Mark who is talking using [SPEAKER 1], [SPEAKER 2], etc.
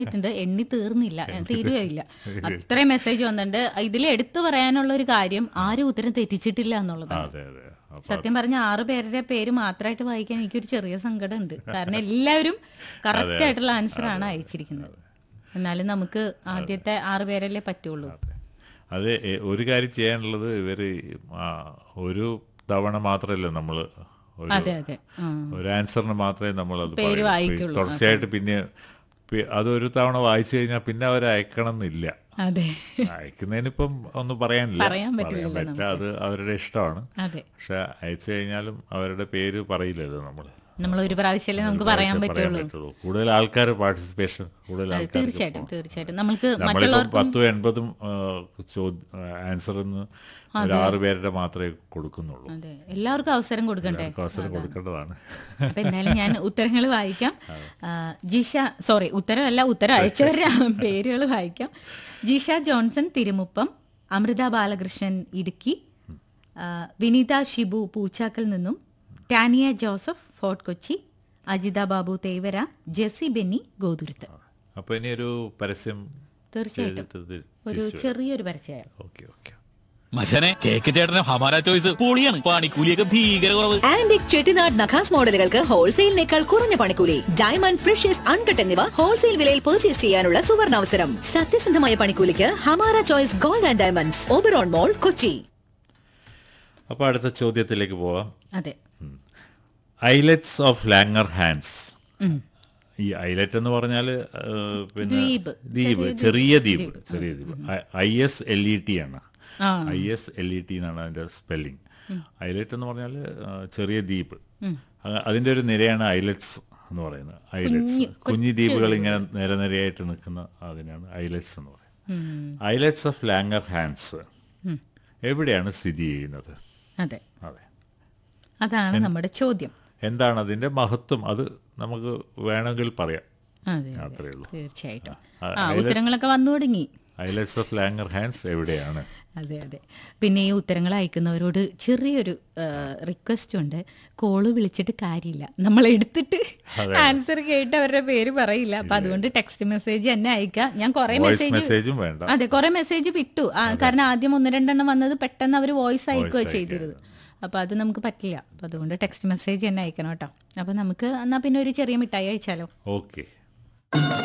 [SPEAKER 1] ണ്ട് എണ്ണി തീർന്നില്ല തീരുകയില്ല അത്രയും മെസ്സേജ് വന്നിട്ടുണ്ട് ഇതിൽ എടുത്തു പറയാനുള്ള ഒരു കാര്യം ആരും ഉത്തരം തെറ്റിച്ചിട്ടില്ല എന്നുള്ളതാണ്
[SPEAKER 2] അതെ അതെ അപ്പൊ
[SPEAKER 1] സത്യം പറഞ്ഞ ആറ് പേരുടെ പേര് മാത്രമായിട്ട് വായിക്കാൻ എനിക്കൊരു ചെറിയ സങ്കടം ഉണ്ട് കാരണം എല്ലാവരും കറക്റ്റ് ആയിട്ടുള്ള ആൻസർ ആണ് അയച്ചിരിക്കുന്നത് എന്നാലും നമുക്ക് ആദ്യത്തെ ആറ് പേരല്ലേ പറ്റുള്ളൂ
[SPEAKER 2] അത് എ- ഒരു കാര്യം ചെയ്യാനുള്ളത് ഇവര് ആ, ഒരു തവണ മാത്രമല്ല നമ്മൾ
[SPEAKER 1] അതെ അതെ ആ.
[SPEAKER 2] ഒരു ആൻസറിന് മാത്രമേ നമ്മൾ അത്
[SPEAKER 1] പേര്
[SPEAKER 2] പറയൂ.
[SPEAKER 1] വായിക്കുള്ളൂ.
[SPEAKER 2] തുടർച്ചയായിട്ട് പിന്നെ പി- അതൊരു തവണ വായിച്ചു കഴിഞ്ഞാൽ പിന്നെ അവർ അയക്കണം എന്നില്ല
[SPEAKER 1] അതെ
[SPEAKER 2] അയക്കുന്നതിനിപ്പം ഒന്നും പറയാനില്ല
[SPEAKER 1] പറയാൻ പറ്റില്ലല്ലോ
[SPEAKER 2] പറ്റില്ല അത് അവരുടെ ഇഷ്ടമാണ്
[SPEAKER 1] അതെ
[SPEAKER 2] പക്ഷെ അയച്ചു കഴിഞ്ഞാലും അവരുടെ പേര് പറയില്ലല്ലോ നമ്മൾ
[SPEAKER 1] നമ്മൾ ഒരു പ്രാവശ്യമല്ലേ നമുക്ക് പറയാൻ പറ്റുള്ളൂ
[SPEAKER 2] കൂടുതൽ ആൾക്കാർ പാർട്ടിസിപ്പേഷൻ കൂടുതൽ ആൾക്കാർ
[SPEAKER 1] തീർച്ചയായിട്ടും തീർച്ചയായിട്ടും നമ്മൾക്ക്
[SPEAKER 2] നമ്മളിപ്പം
[SPEAKER 1] മറ്റുള്ളവർക്ക്
[SPEAKER 2] പത്തും എൺപതും ആൻസർ ഒരു ആറ് പേരുടെ മാത്രമേ കൊടുക്കുന്നുള്ളൂ
[SPEAKER 1] അതെ എല്ലാവർക്കും അവസരം കൊടുക്കണ്ടേ
[SPEAKER 2] അവർക്ക് അവസരം കൊടുക്കേണ്ടതാണ്
[SPEAKER 1] അപ്പൊ എന്തായാലും ഞാൻ ഉത്തരങ്ങൾ വായിക്കാം ആ, ജിഷ സോറി ഉത്തരമല്ല ഉത്തരം അയച്ചവരുടെ പേരുകൾ വായിക്കാം ജിഷ ജോൺസൺ തിരുമുപ്പം അമൃത ബാലകൃഷ്ണൻ ഇടുക്കി ആ, വിനീത ഷിബു പൂച്ചാക്കൽ നിന്നും Tania Joseph Fort Kochi Ajitha Babu Thevara Jessy Benny Gothuruth
[SPEAKER 2] അപ്പൊ ഇനി ഒരു പരസ്യം
[SPEAKER 1] തീർച്ചയായിട്ടും ഒരു ചെറിയൊരു പരിചയം
[SPEAKER 2] ഓക്കെ ഓക്കെ
[SPEAKER 3] മച്ചനെ കേക്ക് ചേട്ടന് ഹമാര ചോയ്സ് പൊളിയാണ് പണിക്കൂലിയൊക്കെ ഭീകര കുറവ്
[SPEAKER 4] ആന്റിക് ചെട്ടിനാട് നഖാസ് മോഡലുകൾക്ക് ഹോൾസെയിലിനേക്കാൾ കുറഞ്ഞ പണിക്കൂലി ഡയമണ്ട് പ്രഷ്യസ് അൺകട്ട് എന്നിവ ഹോൾസെയിൽ വിലയിൽ പർച്ചേസ് ചെയ്യാനുള്ള സുവർണാവസരം സത്യസന്ധമായ പണിക്കൂലിക്ക് Hamara choice gold and diamonds Oberon mall Kochi
[SPEAKER 2] അപ്പൊ അടുത്ത ചോദ്യത്തിലേക്ക് പോവാം
[SPEAKER 1] അതെ
[SPEAKER 2] ഐലറ്റ്സ് ഓഫ് ലാങ്ങർ ഹാൻഡ്സ് ഈ ഐലറ്റ് എന്ന് പറഞ്ഞാൽ പിന്നെ
[SPEAKER 1] ദ്വീപ്.
[SPEAKER 2] ദ്വീപ് ചെറിയ ദ്വീപ് ചെറിയ ദ്വീപ് I S L E T ആണ്
[SPEAKER 1] ആ
[SPEAKER 2] I S L E T എന്നാണ് അതിന്റെ സ്പെല്ലിംഗ് ഐലറ്റ് എന്ന് പറഞ്ഞാൽ ചെറിയ ദ്വീപ് അ- അതിന്റെ ഒരു നിരയാണ് ഐലറ്റ്സ് എന്ന് പറയുന്നത് ഐലറ്റ്സ് കുഞ്ഞു ദ്വീപുകൾ ഇങ്ങനെ നിരനിരയായിട്ട് നിൽക്കുന്ന അതിനാണ് ഐലറ്റ്സ് എന്ന് പറയുന്നത് ഐലറ്റ്സ് ഓഫ് ലാങ്ങർ ഹാൻഡ്സ് എവിടെയാണ് സ്ഥിതി ചെയ്യുന്നത്
[SPEAKER 1] അതെ
[SPEAKER 2] അതെ
[SPEAKER 1] അതാണ് നമ്മുടെ ചോദ്യം
[SPEAKER 2] എന്താണ് അതിന്റെ മഹത്വം അത് നമുക്ക് വേണമെങ്കിൽ പറയാം
[SPEAKER 1] അതെ അതെ
[SPEAKER 2] അത്രയേ ഉള്ളൂ
[SPEAKER 1] തീർച്ചയായിട്ടും
[SPEAKER 2] ആ,
[SPEAKER 1] ആ ഉത്തരങ്ങളൊക്കെ വന്നു തുടങ്ങി
[SPEAKER 2] ഐലറ്റ്സ് ഓഫ് ലാങ്ങർ ഹാൻഡ്സ് എവിടെയാണ്
[SPEAKER 1] അതെ അതെ പിന്നെ ഈ ഉത്തരങ്ങൾ അയക്കുന്നവരോട് ചെറിയൊരു റിക്വസ്റ്റ് ഉണ്ട് കോള് വിളിച്ചിട്ട് കാര്യമില്ല നമ്മൾ എടുത്തിട്ട് ആൻസർ കേട്ട് അവരുടെ പേര് പറയില്ല അപ്പൊ അതുകൊണ്ട് ടെക്സ്റ്റ് മെസ്സേജ് തന്നെ അയക്കാം ഞാൻ കുറെ
[SPEAKER 2] വോയിസ്
[SPEAKER 1] മെസ്സേജ്
[SPEAKER 2] മെസ്സേജും വേണ്ട
[SPEAKER 1] അതെ കുറെ മെസ്സേജ് വിട്ടു ആ, കാരണം ആദ്യം ഒന്ന് രണ്ടെണ്ണം വന്നത് പെട്ടെന്ന് അവർ വോയിസ് അയക്കുക
[SPEAKER 2] Voice
[SPEAKER 1] ചെയ്തിരുന്നത് അപ്പൊ അത് നമുക്ക് പറ്റില്ല അപ്പൊ അതുകൊണ്ട് ടെക്സ്റ്റ് മെസ്സേജ് തന്നെ അയക്കണം കേട്ടോ അപ്പൊ നമുക്ക് എന്നാ പിന്നെ ഒരു ചെറിയ മിഠായി അയച്ചാലോ
[SPEAKER 2] ഓക്കെ